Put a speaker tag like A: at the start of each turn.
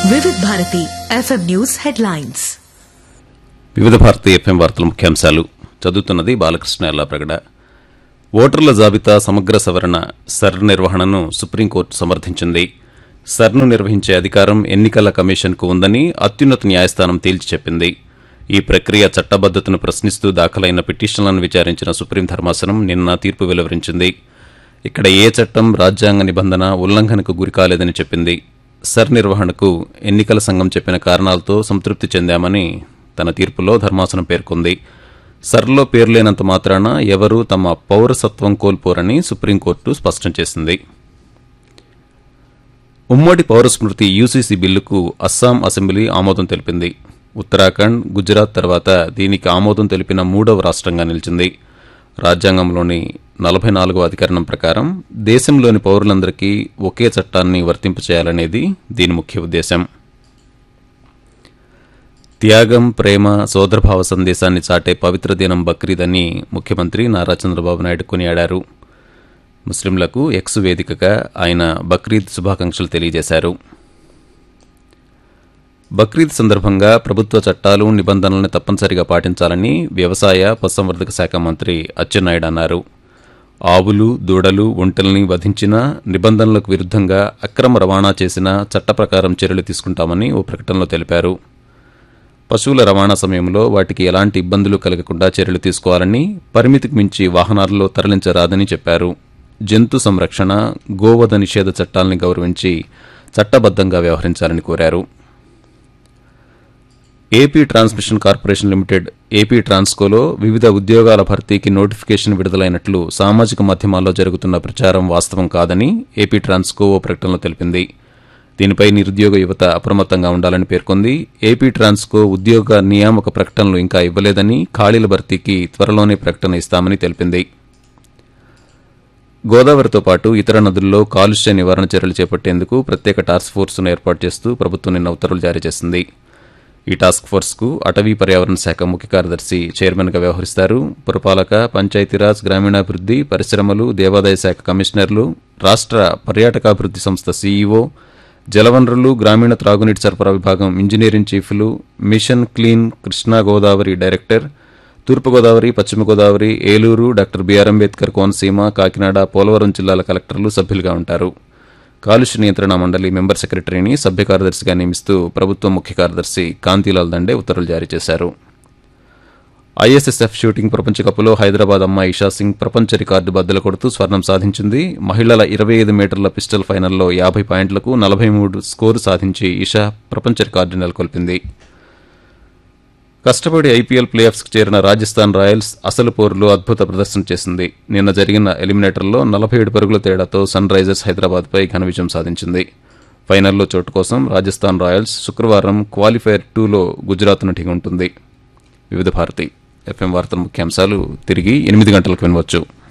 A: Vividh Bharati FM news headlines
B: Vividha Bharati FM వార్తల ముఖ్యాంశాలు చదువుతున్నది బాలకృష్ణ ఎల్లాప్రగడ ఓటర్ల జాబితా సమగ్ర సవరణ సర్ నిర్వహణను సుప్రీంకోర్టు సమర్థించింది సర్ను నిర్వహించే అధికారం ఎన్నికల కమిషన్కు ఉందని అత్యున్నత న్యాయస్థానం తేల్చి చెప్పింది ఈ ప్రక్రియ చట్టబద్దతను ప్రశ్నిస్తూ దాఖలైన పిటిషన్లను విచారించిన సుప్రీం ధర్మాసనం నిన్న తీర్పు వెలువరించింది ఇక్కడ ఏ చట్టం రాజ్యాంగ నిబంధన ఉల్లంఘనకు గురికాలేదని చెప్పింది సర్ నిర్వహణకు ఎన్నికల సంఘం చెప్పిన కారణాలతో సంతృప్తి చెందామని తన తీర్పులో ధర్మాసనం పేర్కొంది సర్లో పేర్లేనంత మాత్రాన ఎవరూ తమ పౌరసత్వం కోల్పోరని సుప్రీంకోర్టు స్పష్టం చేసింది ఉమ్మడి పౌరస్మృతి యూసీసీ బిల్లుకు అస్సాం అసెంబ్లీ ఆమోదం తెలిపింది ఉత్తరాఖండ్ గుజరాత్ తర్వాత దీనికి ఆమోదం తెలిపిన మూడవ రాష్ట్రంగా నిలిచింది రాజ్యాంగంలోని నలభై నాలుగవ అధికరణం ప్రకారం దేశంలోని పౌరులందరికీ ఒకే చట్టాన్ని వర్తింపచేయాలనేది దీని ముఖ్య ఉద్దేశం త్యాగం ప్రేమ సోదరభావ సందేశాన్ని చాటే పవిత్ర దినం బక్రీద్ అని ముఖ్యమంత్రి నారా చంద్రబాబు నాయుడు కొనియాడారు ముస్లింలకు ఎక్స్ వేదికగా ఆయన బక్రీద్ శుభాకాంక్షలు తెలియజేశారు బక్రీద్ సందర్భంగా ప్రభుత్వ చట్టాలు నిబంధనలను తప్పనిసరిగా పాటించాలని వ్యవసాయ పశుసంవర్ధక శాఖ మంత్రి అచ్చెన్నాయుడు అన్నారు ఆవులు దూడలు ఒంటల్ని వధించినా నిబంధనలకు విరుద్ధంగా అక్రమ రవాణా చేసినా చట్ట ప్రకారం చర్యలు తీసుకుంటామని ఓ ప్రకటనలో తెలిపారు పశువుల రవాణా సమయంలో వాటికి ఎలాంటి ఇబ్బందులు కలగకుండా చర్యలు తీసుకోవాలని పరిమితికి మించి వాహనాల్లో తరలించరాదని చెప్పారు జంతు సంరక్షణ గోవధ నిషేధ చట్టాలని గౌరవించి చట్టబద్దంగా వ్యవహరించాలని కోరారు AP transmission corporation limited AP ట్రాన్స్కోలో వివిధ ఉద్యోగాల భర్తీకి నోటిఫికేషన్ విడుదలైనట్లు సామాజిక మాధ్యమాల్లో జరుగుతున్న ప్రచారం వాస్తవం కాదని ఏపీ ట్రాన్స్కో ఓ ప్రకటనలో తెలిపింది దీనిపై నిరుద్యోగ యువత అప్రమత్తంగా ఉండాలని పేర్కొంది ఏపీ ట్రాన్స్కో ఉద్యోగ నియామక ప్రకటనలు ఇంకా ఇవ్వలేదని ఖాళీల భర్తీకి త్వరలోనే ప్రకటన ఇస్తామని తెలిపింది గోదావరితో పాటు ఇతర నదుల్లో కాలుష్య నివారణ చర్యలు చేపట్టేందుకు ప్రత్యేక టాస్క్ ఫోర్సును ఏర్పాటు చేస్తూ ప్రభుత్వం నిన్న ఉత్తర్వులు జారీ చేసింది ఈ టాస్క్ ఫోర్స్కు అటవీ పర్యావరణ శాఖ ముఖ్య కార్యదర్శి చైర్మన్గా వ్యవహరిస్తారు పురపాలక పంచాయతీరాజ్ గ్రామీణాభివృద్ది పరిశ్రమలు దేవాదాయ శాఖ కమిషనర్లు రాష్ట్ర పర్యాటకాభివృద్ది సంస్థ సీఈఓ జలవనరులు గ్రామీణ త్రాగునీటి సరఫరా విభాగం ఇంజనీరింగ్ చీఫ్లు mission clean Krishna Godavari director తూర్పుగోదావరి పశ్చిమ గోదావరి ఏలూరు డాక్టర్ బీఆర్ అంబేద్కర్ కోనసీమ కాకినాడ పోలవరం జిల్లాల కలెక్టర్లు సభ్యులుగా ఉంటారు కాలుష్య నియంత్రణ మండలి మెంబర్ సెక్రటరీని సభ్య కార్యదర్శిగా నియమిస్తూ ప్రభుత్వ ముఖ్య కార్యదర్శి కాంతిలాల్ దండే ఉత్తర్వులు జారీ చేశారు ఐఎస్ఎస్ఎఫ్ షూటింగ్ ప్రపంచ కప్లో హైదరాబాద్ అమ్మాయి ఇషా సింగ్ ప్రపంచ రికార్డు బద్దలు కొడుతూ స్వర్ణం సాధించింది మహిళల ఇరవై ఐదు మీటర్ల పిస్టల్ ఫైనల్లో యాభై పాయింట్లకు నలభై మూడు స్కోరు సాధించి ఇషా ప్రపంచ రికార్డు నెలకొల్పింది కష్టపడి ఐపీఎల్ ప్లే ఆఫ్స్కి చేరిన రాజస్థాన్ రాయల్స్ అసలు పోరులో అద్భుత ప్రదర్శన చేసింది నిన్న జరిగిన ఎలిమినేటర్లో నలభై ఏడు పరుగుల తేడాతో సన్ రైజర్స్ హైదరాబాద్పై ఘన విజయం సాధించింది ఫైనల్లో చోటు కోసం రాజస్థాన్ రాయల్స్ శుక్రవారం క్వాలిఫైర్ టూలో గుజరాత్ను ఢీకొంటుంది వివిధ భారతి ఎఫ్ఎం వార్తల ముఖ్యాంశాలు తిరిగి ఎనిమిది గంటలకు వినవచ్చు